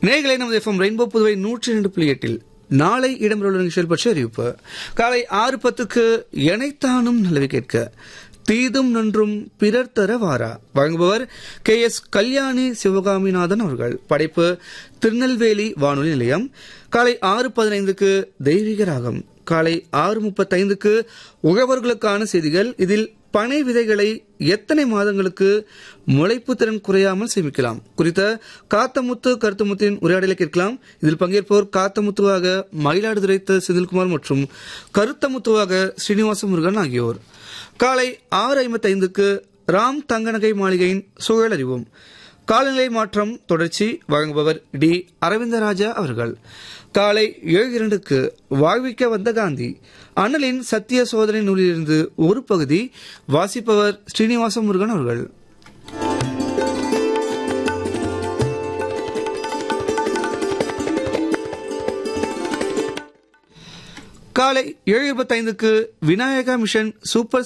நேர்களை நமது FM rainbow Puduvai நூற்றி இரண்டு புள்ளி எட்டில் நாளை இடம்பெறவுள்ள நிகழ்ச்சிகள் பற்றி அறிவிப்பு காலை ஆறு பத்துக்கு எனைத்தானும் நல்லவை கேட்க தீதும் நன்றும் பிறர் தர வாரா வழங்குபவர் கே எஸ் கல்யாணி சிவகாமிநாதன் அவர்கள் படைப்பு திருநெல்வேலி வானொலி நிலையம் காலை ஆறு பதினைந்துக்கு தெய்வீக ராகம் காலை ஆறு முப்பத்தைந்துக்கு உழவர்களுக்கான செய்திகள் இதில் பனை விதைகளை எத்தனை மாதங்களுக்கு முளைப்பு திறன் குறையாமல் சேமிக்கலாம் குறித்த காத்தமுத்து கருத்துமுத்தின் உரையாடலை கேட்கலாம் இதில் பங்கேற்போர் காத்தமுத்துவாக மயிலாடுதுறை த. செந்தில்குமார் மற்றும் கருத்தமுத்துவாக ஸ்ரீனிவாச முருகன் ஆகியோர் காலை ஆறு ஐம்பத்தைந்துக்கு ராம் தங்கநகை மாளிகையின் சூழல் அறிவோம் காலநிலை மாற்றம் தொடர்ச்சி வழங்குபவர் டி அரவிந்தராஜா அவர்கள் காலை ஏழு இரண்டுக்கு வாழ்விக்க வந்த காந்தி அண்ணலின் சத்திய சோதனை நூலிலிருந்து ஒரு பகுதி வாசிப்பவர் ஸ்ரீனிவாச முருகன் அவர்கள் காலை ஏழு இருபத்தைந்துக்கு விநாயகா மிஷன் சூப்பர்